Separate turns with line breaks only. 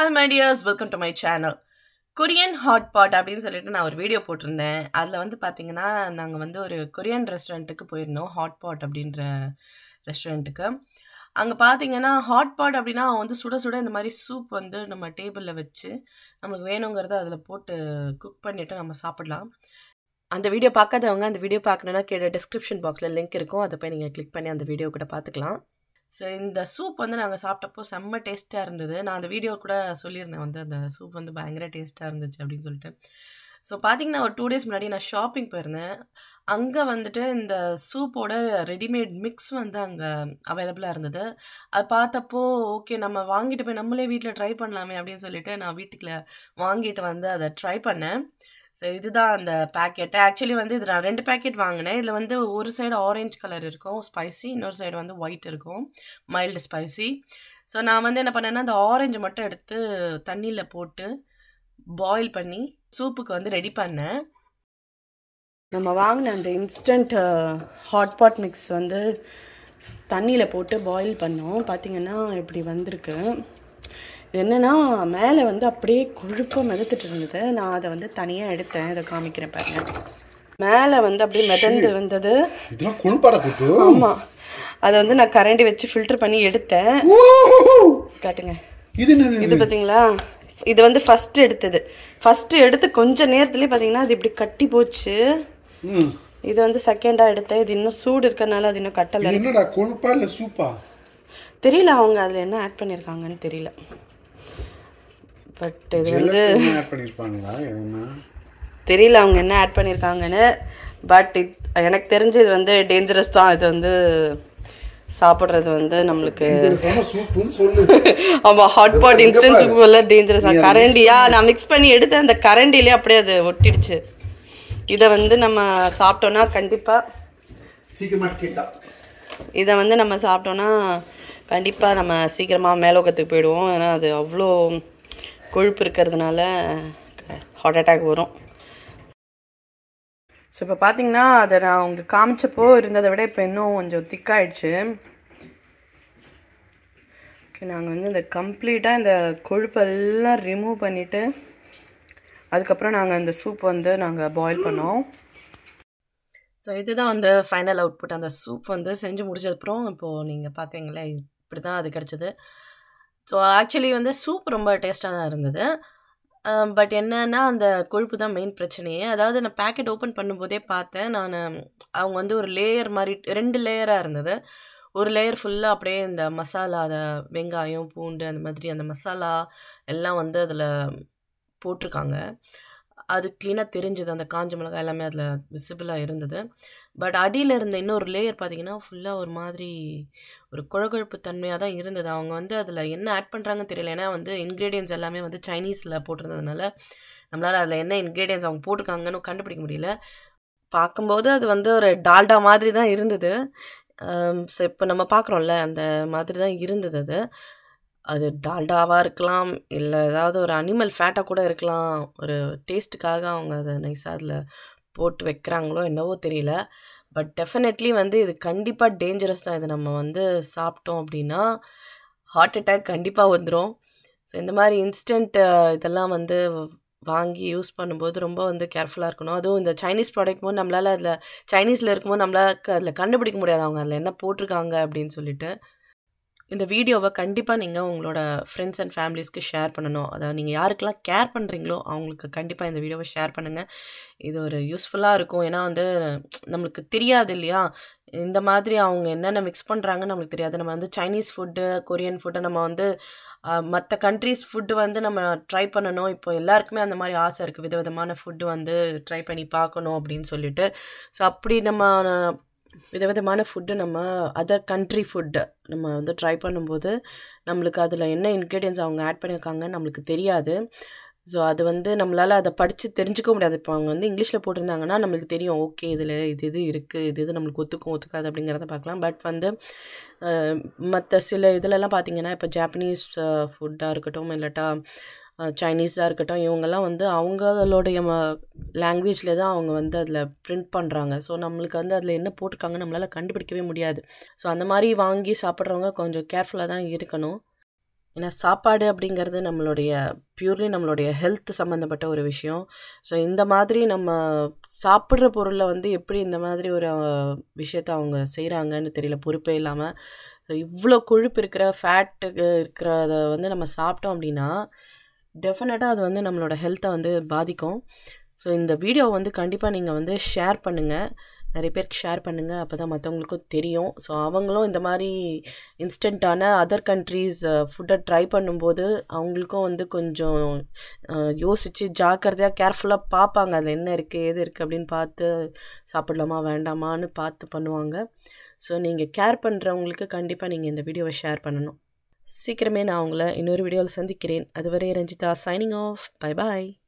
Hi my dears welcome to my channel Korean hot pot அப்படின்னு சொல்லிட்டு நான் ஒரு வீடியோ போட்டிருந்தேன் அதில் வந்து பார்த்தீங்கன்னா நாங்கள் வந்து ஒரு கொரியன் ரெஸ்டாரண்ட்டுக்கு போயிருந்தோம் ஹாட் பாட் அப்படின்ற ரெஸ்டாரண்ட்டுக்கு அங்கே பார்த்தீங்கன்னா ஹாட் பாட் அப்படின்னா அவன் வந்து சுட சுட இந்த மாதிரி சூப் வந்து நம்ம டேபிளில் வச்சு நமக்கு வேணுங்கிறத அதில் போட்டு குக் பண்ணிவிட்டு நம்ம சாப்பிடலாம் அந்த வீடியோ பார்க்காதவங்க அந்த வீடியோ பார்க்கணுன்னா கீழே டிஸ்கிரிப்ஷன் பாக்ஸில் லிங்க் இருக்கும் அதை போய் நீங்கள் கிளிக் பண்ணி அந்த வீடியோ கூட பார்த்துக்கலாம் ஸோ இந்த சூப் வந்து நாங்கள் சாப்பிட்டப்போ செம்ம டேஸ்ட்டாக இருந்தது நான் அந்த வீடியோ கூட சொல்லியிருந்தேன் வந்து அந்த சூப் வந்து பயங்கர டேஸ்ட்டாக இருந்துச்சு அப்படின்னு சொல்லிட்டு ஸோ பார்த்தீங்கன்னா ஒரு டூ டேஸ் முன்னாடி நான் ஷாப்பிங் போயிருந்தேன் அங்கே வந்துட்டு இந்த சூப்போட ரெடிமேட் மிக்ஸ் வந்து அங்கே அவைலபிளாக இருந்தது அது பார்த்தப்போ ஓகே நம்ம வாங்கிட்டு போய் நம்மளே வீட்டில் ட்ரை பண்ணலாமே அப்படின்னு சொல்லிட்டு நான் வீட்டுக்குள்ள வாங்கிட்டு வந்து அதை ட்ரை பண்ணேன் ஸோ இதுதான் அந்த பேக்கெட்டு ஆக்சுவலி வந்து இது நான் ரெண்டு பேக்கெட் வாங்கினேன் இதில் வந்து ஒரு சைடு ஆரஞ்சு கலர் இருக்கும் ஸ்பைசி இன்னொரு சைடு வந்து ஒயிட் இருக்கும் மைல்டு ஸ்பைசி ஸோ நான் வந்து என்ன பண்ணேன்னா அந்த ஆரஞ்சு மட்டும் எடுத்து தண்ணியில் போட்டு பாயில் பண்ணி சூப்புக்கு வந்து ரெடி பண்ணேன் நம்ம வாங்கின அந்த இன்ஸ்டன்ட் ஹாட் பாட் மிக்ஸ் வந்து தண்ணியில் போட்டு பாயில் பண்ணோம் பார்த்திங்கன்னா இப்படி வந்திருக்கு இது என்னென்னா மேலே வந்து அப்படியே கொழுப்பாக மிதத்துட்டு இருந்தது நான் அதை வந்து தனியாக எடுத்தேன் இதை காமிக்கிறேன் பாருங்க மேலே வந்து அப்படியே மிதந்து வந்தது
இதெல்லாம் கொழுப்பாட கூட்டு
ஆமாம் அதை வந்து நான் கரண்டி வச்சு ஃபில்டர் பண்ணி எடுத்தேன் காட்டுங்க
இது என்னது
இது பார்த்தீங்களா இது வந்து ஃபஸ்ட்டு எடுத்தது ஃபஸ்ட்டு எடுத்து கொஞ்ச நேரத்துலேயே பார்த்தீங்கன்னா அது இப்படி கட்டி போச்சு
ம்.
இது வந்து செகண்டாக எடுத்தேன் இது இன்னும் சூடு இருக்கறனால அது இன்னும் கட்டலை
இது என்னடா கொழுப்பா இல்ல சூப்பா
தெரியல அவங்க அதில் என்ன ஆட் பண்ணியிருக்காங்கன்னு தெரியல பட் இது வந்து
ஜெலட்டின் ஆட் பண்ணிருப்பாங்களா எதுனா
தெரியல அவங்க என்ன ஆட் பண்ணியிருக்காங்கன்னு பட் எனக்கு தெரிஞ்சு இது வந்து டேஞ்சரஸ் தான் இது வந்து சாப்பிட்றது வந்து நம்மளுக்கு
சொன்ன சூப்புன்னு சொல்லு
ஆமாம் ஹாட் பாட் இன்ஸ்டன்ட் சூப் எல்லாம் டேஞ்சரஸ் தான் கரண்டியா நான் மிக்ஸ் பண்ணி எடுத்து அந்த கரண்டிலே அப்படியே அது ஒட்டிடுச்சு இதை வந்து நம்ம சாப்பிட்டோன்னா கண்டிப்பாக
சீக்கிரமா கேட்டா
இதை வந்து நம்ம சாப்பிட்டோன்னா கண்டிப்பாக நம்ம சீக்கிரமாக மேலோகத்துக்கு போயிடுவோம் ஏன்னா அது அவ்வளோ கொழுப்பு இருக்கிறதுனால ஹார்ட் அட்டாக் வரும் ஸோ இப்போ பார்த்தீங்கன்னா அதை நான் உங்களுக்கு காமிச்சப்போ இருந்ததை விட இப்போ இன்னும் கொஞ்சம் திக்காயிடுச்சு ஓகே நாங்கள் வந்து இந்த கம்ப்ளீட்டாக இந்த கொழுப்பெல்லாம் ரிமூவ் பண்ணிவிட்டு அதுக்கப்புறம் நாங்கள் அந்த சூப் வந்து நாங்கள் பாயில் பண்ணோம் ஸோ இதுதான் வந்து ஃபைனல் அவுட்புட் அந்த சூப் வந்து செஞ்சு முடிச்சதுக்கப்புறம் இப்போது நீங்கள் பார்க்குறீங்களே இப்படி தான் அது கிடச்சிது ஸோ ஆக்சுவலி வந்து சூப் ரொம்ப டேஸ்ட்டாக தான் இருந்தது பட் என்னன்னா அந்த கொழுப்பு தான் மெயின் பிரச்சனையே அதாவது நான் பேக்கெட் ஓப்பன் பண்ணும்போதே பார்த்தேன் நான் அவங்க வந்து ஒரு லேயர் மாதிரி ரெண்டு லேயராக இருந்தது ஒரு லேயர் ஃபுல்லாக அப்படியே இந்த மசாலா அதை வெங்காயம் பூண்டு அந்த மாதிரி அந்த மசாலா எல்லாம் வந்து அதில் போட்டிருக்காங்க அது க்ளீனாக தெரிஞ்சுது அந்த காஞ்ச மிளகாய் எல்லாமே அதில் விசிபிளாக இருந்தது பட் அடியில் இருந்த இன்னொரு லேயர் பார்த்தீங்கன்னா ஃபுல்லாக ஒரு மாதிரி ஒரு குழகுழப்பு தன்மையாக தான் இருந்தது அவங்க வந்து அதில் என்ன ஆட் பண்ணுறாங்கன்னு தெரியல ஏன்னா வந்து இன்க்ரீடியன்ஸ் எல்லாமே வந்து சைனீஸில் போட்டிருந்ததுனால நம்மளால் அதில் என்ன இன்க்ரீடியன்ஸ் அவங்க போட்டிருக்காங்கன்னு கண்டுபிடிக்க முடியல பார்க்கும்போது அது வந்து ஒரு டால்டா மாதிரி தான் இருந்தது ஸோ இப்போ நம்ம பார்க்குறோம்ல அந்த மாதிரி தான் இருந்தது அது அது டால்டாவாக இருக்கலாம் இல்லை ஏதாவது ஒரு அனிமல் ஃபேட்டாக கூட இருக்கலாம் ஒரு டேஸ்ட்டுக்காக அவங்க அதை நைஸாக அதில் போட்டு வைக்கிறாங்களோ என்னவோ தெரியல பட் டெஃபினெட்லி வந்து இது கண்டிப்பாக டேஞ்சரஸ் தான் இது நம்ம வந்து சாப்பிட்டோம் அப்படின்னா ஹார்ட் அட்டாக் கண்டிப்பாக வந்துடும் ஸோ இந்த மாதிரி இன்ஸ்டன்ட் இதெல்லாம் வந்து வாங்கி யூஸ் பண்ணும்போது ரொம்ப வந்து கேர்ஃபுல்லாக இருக்கணும் அதுவும் இந்த சைனீஸ் ப்ராடக்ட் போது நம்மளால் அதில் சைனீஸில் இருக்கும்போது நம்மளால் அதில் கண்டுபிடிக்க முடியாது அவங்க அதில் என்ன போட்டிருக்காங்க அப்படின்னு சொல்லிட்டு இந்த வீடியோவை கண்டிப்பாக நீங்கள் உங்களோட ஃப்ரெண்ட்ஸ் அண்ட் ஃபேமிலிஸ்க்கு ஷேர் பண்ணணும் அதாவது நீங்கள் யாருக்கெல்லாம் கேர் பண்ணுறீங்களோ அவங்களுக்கு கண்டிப்பாக இந்த வீடியோவை ஷேர் பண்ணுங்கள் இது ஒரு யூஸ்ஃபுல்லாக இருக்கும் ஏன்னா வந்து நம்மளுக்கு தெரியாது இல்லையா இந்த மாதிரி அவங்க என்னென்ன மிக்ஸ் பண்ணுறாங்கன்னு நம்மளுக்கு தெரியாது நம்ம வந்து சைனீஸ் ஃபுட்டு கொரியன் ஃபுட்டு நம்ம வந்து மற்ற கண்ட்ரீஸ் ஃபுட்டு வந்து நம்ம ட்ரை பண்ணணும் இப்போ எல்லாருக்குமே அந்த மாதிரி ஆசை இருக்குது விதவிதமான ஃபுட்டு வந்து ட்ரை பண்ணி பார்க்கணும் அப்படின்னு சொல்லிட்டு ஸோ அப்படி நம்ம விதவிதமான ஃபுட்டு நம்ம அதர் கண்ட்ரி ஃபுட்டு நம்ம வந்து ட்ரை பண்ணும்போது நம்மளுக்கு அதில் என்ன இன்க்ரீடியன்ஸ் அவங்க ஆட் பண்ணியிருக்காங்கன்னு நம்மளுக்கு தெரியாது ஸோ அது வந்து நம்மளால் அதை படித்து தெரிஞ்சுக்க முடியாது இப்போ அவங்க வந்து இங்கிலீஷில் போட்டிருந்தாங்கன்னா நம்மளுக்கு தெரியும் ஓகே இதில் இது இது இருக்குது இது இது நம்மளுக்கு ஒத்துக்கும் ஒத்துக்காது அப்படிங்கிறத பார்க்கலாம் பட் வந்து மற்ற சில இதிலலாம் பார்த்தீங்கன்னா இப்போ ஜாப்பனீஸ் ஃபுட்டாக இருக்கட்டும் இல்லாட்டா சைனீஸாக இருக்கட்டும் இவங்கெல்லாம் வந்து அவங்களுடைய ம லாங்குவேஜில் தான் அவங்க வந்து அதில் பிரிண்ட் பண்ணுறாங்க ஸோ நம்மளுக்கு வந்து அதில் என்ன போட்டிருக்காங்கன்னு நம்மளால் கண்டுபிடிக்கவே முடியாது ஸோ அந்த மாதிரி வாங்கி சாப்பிட்றவங்க கொஞ்சம் கேர்ஃபுல்லாக தான் இருக்கணும் ஏன்னா சாப்பாடு அப்படிங்கிறது நம்மளுடைய பியூர்லி நம்மளுடைய ஹெல்த் சம்மந்தப்பட்ட ஒரு விஷயம் ஸோ இந்த மாதிரி நம்ம சாப்பிட்ற பொருளில் வந்து எப்படி இந்த மாதிரி ஒரு அஹ், விஷயத்த அவங்க செய்கிறாங்கன்னு தெரியல பொறுப்பே இல்லாமல் ஸோ இவ்வளோ கொழுப்பு இருக்கிற ஃபேட்டு இருக்கிறத வந்து நம்ம சாப்பிட்டோம் அப்படின்னா டெஃபினட்டாக அது வந்து நம்மளோட ஹெல்த்தை வந்து பாதிக்கும் ஸோ இந்த வீடியோ வந்து கண்டிப்பாக நீங்கள் வந்து ஷேர் பண்ணுங்கள் நிறைய பேருக்கு ஷேர் பண்ணுங்கள் அப்போ தான் மற்றவங்களுக்கும் தெரியும் ஸோ அவங்களும் இந்த மாதிரி இன்ஸ்டண்ட்டான அதர் கண்ட்ரீஸ் ஃபுட்டை ட்ரை பண்ணும்போது அவங்களுக்கும் வந்து கொஞ்சம் அஹ், யோசித்து ஜாக்கிரதையாக கேர்ஃபுல்லாக பார்ப்பாங்க அதில் என்ன இருக்குது ஏது இருக்குது அப்படின்னு பார்த்து சாப்பிடலாமா வேண்டாமான்னு பார்த்து பண்ணுவாங்க ஸோ நீங்கள் கேர் பண்ணுறவங்களுக்கு கண்டிப்பாக நீங்கள் இந்த வீடியோவை ஷேர் பண்ணணும் சீக்கிரமே நான் உங்களை இன்னொரு வீடியோவில் சந்திக்கிறேன் அதுவரை ரஞ்சிதா சைனிங் ஆஃப் பை பாய்